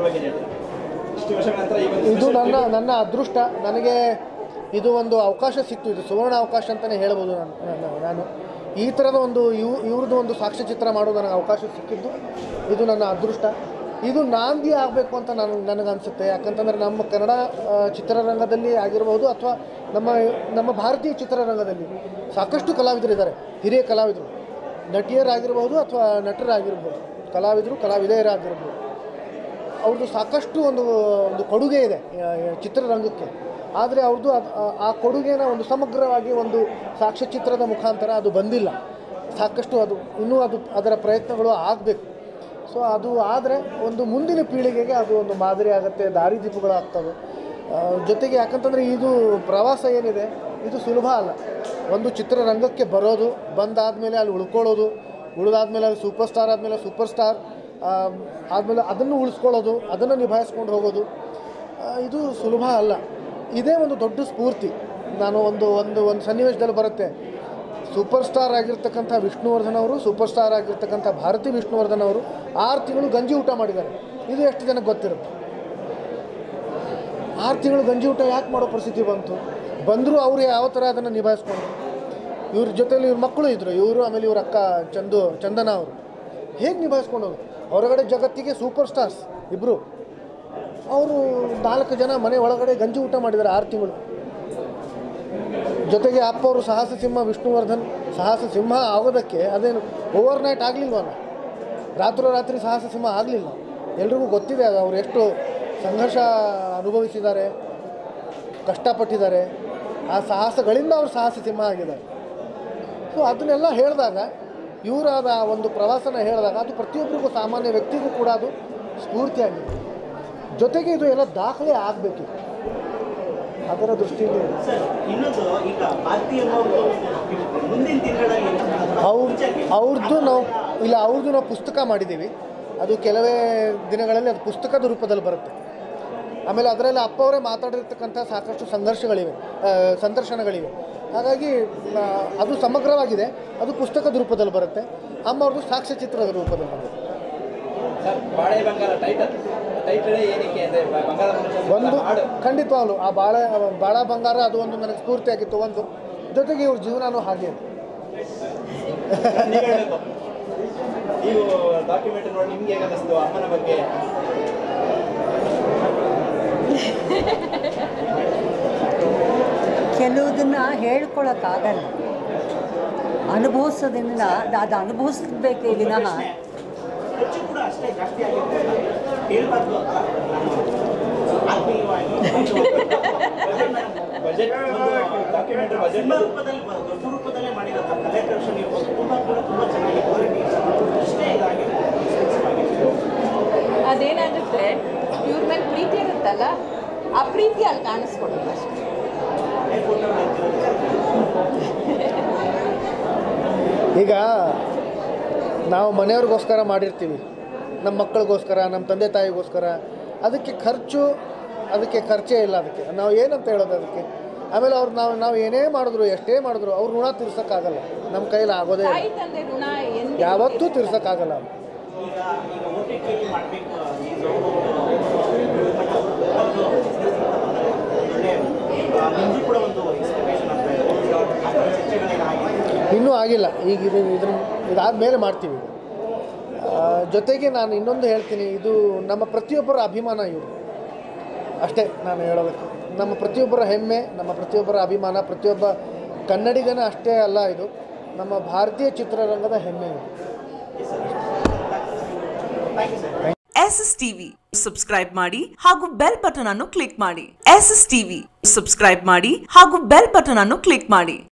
ಬಗ್ಗೆ ಏನ್ ಹೇಳ್ತೀರಾ ಇಷ್ಟು ವರ್ಷಗಳ ನಂತರ ಈ ಒಂದು ಇದು special ನನ್ನ tribute- ನನ್ನ ಅದೃಷ್ಟ ನನಗೆ ಇದು ಒಂದು ಅವಕಾಶ ಸಿಕ್ತು ಇದು ಸುವರ್ಣ ಅವಕಾಶ ಅಂತಲೇ ಹೇಳ್ಬೋದು ನಾನು ನಾನು- ನಾನು ಈ ಥರದ ಒಂದು ಇವ್ ಇವ್ರದ್ದು ಒಂದು ಸಾಕ್ಷ್ಯಚಿತ್ರ ಮಾಡೋದು ನನಗೆ ಅವಕಾಶ ಸಿಕ್ಕಿದ್ದು ಇದು ನನ್ನ ಅದೃಷ್ಟ ಇದು ನಾಂದಿ ಆಗಬೇಕು ಅಂತ ನಾನು ನನಗನ್ಸುತ್ತೆ ಯಾಕಂತಂದರೆ ನಮ್ಮ ಕನ್ನಡ ಆ, ಚಿತ್ರರಂಗದಲ್ಲಿ ಆಗಿರ್ಬೋದು ಅಥವಾ ನಮ್ಮ ನಮ್ಮ ಭಾರತೀಯ ಚಿತ್ರರಂಗದಲ್ಲಿ ಸಾಕಷ್ಟು ಕಲಾವಿದರಿದ್ದಾರೆ ಹಿರಿಯ ಕಲಾವಿದರು ನಟಿಯರಾಗಿರ್ಬೋದು ಅಥವಾ ನಟರಾಗಿರ್ಬೋದು ಕಲಾವಿದರು ಕಲಾವಿದೆಯರಾಗಿರ್ಬೋದು ಅವ್ರದ್ದು ಸಾಕಷ್ಟು ಒಂದು ಒಂದು ಕೊಡುಗೆ ಇದೆ ಆ, ಚಿತ್ರರಂಗಕ್ಕೆ ಆದರೆ ಅವ್ರದ್ದು ಅದ್- ಆ- ಆ ಕೊಡುಗೆನ ಒಂದು ಸಮಗ್ರವಾಗಿ ಒಂದು ಸಾಕ್ಷ್ಯಚಿತ್ರದ ಮುಖಾಂತರ ಅದು ಬಂದಿಲ್ಲ ಸಾಕಷ್ಟು ಅದು ಇನ್ನೂ ಅದು ಅದರ ಪ್ರಯತ್ನಗಳು ಆಗಬೇಕು ಸೊ ಅದು ಆದರೆ ಒಂದು ಮುಂದಿನ ಪೀಳಿಗೆಗೆ ಅದು ಒಂದು ಮಾದರಿ ಆಗುತ್ತೆ ದಾರಿದೀಪಗಳಾಗ್ತವೆ ಆ, ಜೊತೆಗೆ ಯಾಕಂತಂದರೆ ಇದು ಪ್ರವಾಸ ಏನಿದೆ ಇದು ಸುಲಭ ಅಲ್ಲ ಒಂದು ಚಿತ್ರರಂಗಕ್ಕೆ ಬರೋದು ಬಂದಾದಮೇಲೆ ಅಲ್ಲಿ ಉಳ್ಕೊಳ್ಳೋದು ಉಳಿದಾದ್ಮೇಲೆ ಅಲ್ಲಿ ಸೂಪರ್ ಸ್ಟಾರ್ ಆದಮೇಲೆ ಸೂಪರ್ ಸ್ಟಾರ್ ಆದಮೇಲೆ ಅದನ್ನು ಉಳಿಸ್ಕೊಳ್ಳೋದು ಅದನ್ನು ನಿಭಾಯಿಸ್ಕೊಂಡು ಹೋಗೋದು ಆ, ಇದು ಸುಲಭ ಅಲ್ಲ ಇದೇ ಒಂದು ದೊಡ್ಡ ಸ್ಫೂರ್ತಿ ನಾನು ಒಂದು ಒಂದು ಒಂದು ಸನ್ನಿವೇಶದಲ್ಲಿ ಬರುತ್ತೆ ಸೂಪರ್ ಸ್ಟಾರ್ ಆಗಿರ್ತಕ್ಕಂಥ ವಿಷ್ಣುವರ್ಧನ್ ಅವರು ಸೂಪರ್ ಸ್ಟಾರ್ ಆಗಿರ್ತಕ್ಕಂಥ ಭಾರತಿ ವಿಷ್ಣುವರ್ಧನ್ ಅವರು ಆರು ತಿಂಗಳು ಗಂಜಿ ಊಟ ಮಾಡಿದ್ದಾರೆ ಇದು ಎಷ್ಟು ಜನಕ್ಕೆ ಗೊತ್ತಿರುತ್ತೆ ಆರು ತಿಂಗಳು ಗಂಜಿ ಊಟ ಯಾಕೆ ಮಾಡೋ ಪರಿಸ್ಥಿತಿ ಬಂತು ಬಂದರೂ ಅವರು ಯಾವ ಥರ ಅದನ್ನು ನಿಭಾಯಿಸ್ಕೊಂಡು ಇವ್ರ ಜೊತೆಲಿ ಇವ್ರ ಮಕ್ಕಳು ಇದ್ದರು ಇವರು ಆಮೇಲೆ ಇವ್ರ ಅಕ್ಕ ಚಂದು ಚಂದನ ಅವರು ಹೇಗೆ ನಿಭಾಯಿಸ್ಕೊಂಡು ಹೋದ್ರು ಹೊರಗಡೆ ಜಗತ್ತಿಗೆ ಸೂಪರ್ ಸ್ಟಾರ್ಸ್ ಇಬ್ಬರು ಅವರು ನಾಲ್ಕು ಜನ ಮನೆ ಒಳಗಡೆ ಗಂಜಿ ಊಟ ಮಾಡಿದ್ದಾರೆ ಆರು ತಿಂಗಳು ಜೊತೆಗೆ ಅಪ್ಪ ಅವರು ಸಾಹಸ ಸಿಂಹ ವಿಷ್ಣುವರ್ಧನ್ ಸಾಹಸ ಸಿಂಹ ಆಗೋದಕ್ಕೆ ಅದೇನು ಓವರ್ ನೈಟ್ ಆಗಲಿಲ್ವಲ್ಲ ರಾತ್ರೋರಾತ್ರಿ ಸಾಹಸ ಸಿಂಹ ಆಗಲಿಲ್ಲ ಎಲ್ರಿಗೂ ಗೊತ್ತಿದೆ ಅದು ಅವ್ರು ಎಷ್ಟು ಸಂಘರ್ಷ ಅನುಭವಿಸಿದ್ದಾರೆ ಕಷ್ಟಪಟ್ಟಿದ್ದಾರೆ ಆ ಸಾಹಸಗಳಿಂದ ಅವರು ಸಾಹಸ ಸಿಂಹ ಆಗಿದ್ದಾರೆ ಸೊ ಅದನ್ನೆಲ್ಲ ಹೇಳಿದಾಗ ಇವರಾದ ಆ ಒಂದು ಪ್ರವಾಸನ ಹೇಳಿದಾಗ ಅದು ಪ್ರತಿಯೊಬ್ಬರಿಗೂ ಸಾಮಾನ್ಯ ವ್ಯಕ್ತಿಗೂ ಕೂಡ ಅದು ಸ್ಫೂರ್ತಿಯಾಗಿದೆ ಜೊತೆಗೆ ಇದು ಎಲ್ಲ ದಾಖಲೆ ಆಗಬೇಕು ಅದರ ದೃಷ್ಟಿಯಲ್ಲಿ ಸರ್ ಇನ್ನೊಂದು ಈಗ ಭಾರತೀಯ ಅನ್ನೋದು ಮುಂದಿನ ದಿನಗಳಲ್ಲಿ ಅವ್ರ ಅವ್ರದ್ದು ನಾವು ಇಲ್ಲ ಅವ್ರದ್ದು ನಾವು ಪುಸ್ತಕ ಮಾಡಿದ್ದೀವಿ ಅದು ಕೆಲವೇ ದಿನಗಳಲ್ಲಿ ಅದು ಪುಸ್ತಕದ ರೂಪದಲ್ಲಿ ಬರುತ್ತೆ ಆಮೇಲೆ ಅದರಲ್ಲಿ ಅಪ್ಪ ಅವರೇ ಮಾತಾಡಿರ್ತಕ್ಕಂಥ ಸಾಕಷ್ಟು ಸಂಘರ್ಷಗಳಿವೆ ಆ, ಸಂದರ್ಶನಗಳಿವೆ ಹಾಗಾಗಿ ಆ, ಅದು ಸಮಗ್ರವಾಗಿದೆ ಅದು ಪುಸ್ತಕದ ರೂಪದಲ್ಲಿ ಬರುತ್ತೆ ಅಮ್ಮ ಅವ್ರದ್ದು ಸಾಕ್ಷ್ಯಚಿತ್ರದ ರೂಪದಲ್ಲಿ ಬರುತ್ತೆ ಸರ್ ಬಾಳೆ ಬಂಗಾರ ಟೈಟಲ್ ಟೈಟಲ್ ಏನಕ್ಕೆ ಅಂದ್ರೆ ಬ- ಬಂಗಾರ ಮನುಷ್ಯ ಒಂದು ಹಾಡು ಖಂಡಿತವಾಗ್ಲು ಆ ಬಾಳ ಬಾಳ ಬಂಗಾರ ಅದು ಒಂದು ನನಗೆ ಸ್ಫೂರ್ತಿಯಾಗಿತ್ತು ಒಂದು ಜೊತೆಗೆ ಇವ್ರ ಜೀವನನೂ ಹಾಗೆ ಇದೆ. ನೀವ್ ಹೇಳ್ಬೇಕು. ನೀವು ಡಾಕ್ಯುಮೆಂಟ್ ನೋಡಿ ನಿಮ್ಗೆ ಹೇಗೆ ಅನಿಸ್ತು ಅಮ್ಮನ ಬಗ್ಗೆ ಕೆಲವುದನ್ನ ಹೇಳ್ಕೊಳಕ್ಕಾಗಲ್ಲ ಅನುಭವಿಸೋದ್ರಿಂದ ಅದು ಅನುಭವಿಸ್ಬೇಕೇ ವಿನಃ ಖರ್ಚು ಕೂಡ ಅಷ್ಟೇ ಜಾಸ್ತಿ ಆಗಿರ್ತದೆ ಹೇಳ್ಬಾರ್ದು ಅಂತ ನಾನು ಆತ್ಮೀಯವಾಗಿ ಬಜೆಟ್ ಡಾಕ್ಯುಮೆಂಟ್ರಿ ಬಜೆಟ್ ಸಿನಿಮಾ ರೂಪದಲ್ಲಿ ಬ- ದೊಡ್ಡ ರೂಪದಲ್ಲೇ ಮಾಡಿರೋಂಥ ಕಲೆಕ್ಷನ್ ಇರ್ಬೋದು ತುಂಬ ಕೂಡ ತುಂಬ ಚೆನ್ನಾಗಿ ಕ್ವಾಲಿಟಿ ಅಷ್ಟೇ ಇದಾಗಿದೆ expensive ಆಗಿದೆ. ಅದೇನಾಗುತ್ತೆ ಇವ್ರ ಮೇಲೆ ಪ್ರೀತಿ ಇರುತ್ತಲ್ಲ ಆ ಪ್ರೀತಿ ಅಲ್ಲಿ ಕಾಣಿಸ್ಕೊಡುತ್ತೆ ಅಷ್ಟೇ ಅದೇ photo ಈಗ ನಾವು ಮನೆಯವ್ರಿಗೋಸ್ಕರ ಮಾಡಿರ್ತೀವಿ ನಮ್ಮ ಮಕ್ಕಳಿಗೋಸ್ಕರ ನಮ್ಮ ತಂದೆ ತಾಯಿಗೋಸ್ಕರ ಅದಕ್ಕೆ ಖರ್ಚು ಅದಕ್ಕೆ ಖರ್ಚೇ ಇಲ್ಲ ಅದಕ್ಕೆ ನಾವು ಏನಂತ ಹೇಳೋದು ಅದಕ್ಕೆ ಆಮೇಲೆ ಅವ್ರು ನಾವು ನಾವು ಏನೇ ಮಾಡಿದ್ರು ಎಷ್ಟೇ ಮಾಡಿದ್ರು ಅವ್ರ ಋಣ ತೀರ್ಸೋಕ್ಕಾಗಲ್ಲ ನಮ್ಮ ಕೈಲಿ ಆಗೋದೇ ಇಲ್ಲ ತಾಯಿ ತಂದೆ ಋಣ ಎಂದು ಯಾವತ್ತೂ ತೀರ್ಸೋಕ್ಕಾಗಲ್ಲ ಈಗ ಈಗ ಓ ಟಿ ಟಿ ಮಾಡಬೇಕು ಒಳ್ಳೆ ನಿಮಗೂ ಕೂಡ ಒಂದು ಇನ್ಸ್ಪಿರೇಷನ್ ಆಗ್ತಾ ಇದೆ ಆ ಥರ ಚರ್ಚೆಗಳೇನಾಗಿದೆ ಇನ್ನೂ ಆಗಿಲ್ಲ ಈಗ ಇದು ಇದ್ರ ಇದಾದಮೇಲೆ ಮಾಡ್ತೀವಿ ಆ, ಜೊತೆಗೆ ನಾನು ಇನ್ನೊಂದು ಹೇಳ್ತೀನಿ ಇದು ನಮ್ಮ ಪ್ರತಿಯೊಬ್ಬರ ಅಭಿಮಾನ ಇವರು ಅಷ್ಟೇ ನಾನು ಹೇಳೋದಕ್ಕೆ ನಮ್ಮ ಪ್ರತಿಯೊಬ್ಬರ ಹೆಮ್ಮೆ ನಮ್ಮ ಪ್ರತಿಯೊಬ್ಬರ ಅಭಿಮಾನ ಪ್ರತಿಯೊಬ್ಬ ಕನ್ನಡಿಗನ ಅಷ್ಟೇ ಅಲ್ಲ ಇದು ನಮ್ಮ ಭಾರತೀಯ ಚಿತ್ರರಂಗದ ಹೆಮ್ಮೆ ಇದು ಎಸ್ ಎಸ್ ಟಿವಿ ಸಬ್ಸ್ಕ್ರೈಬ್ ಮಾಡಿ ಹಾಗೂ ಬೆಲ್ ಬಟನ್ ಅನ್ನು ಕ್ಲಿಕ್ ಮಾಡಿ ಎಸ್ ಎಸ್ ಟಿವಿ ಸಬ್ಸ್ಕ್ರೈಬ್ ಮಾಡಿ ಹಾಗೂ ಬೆಲ್ ಬಟನ್ ಅನ್ನು ಕ್ಲಿಕ್ ಮಾಡಿ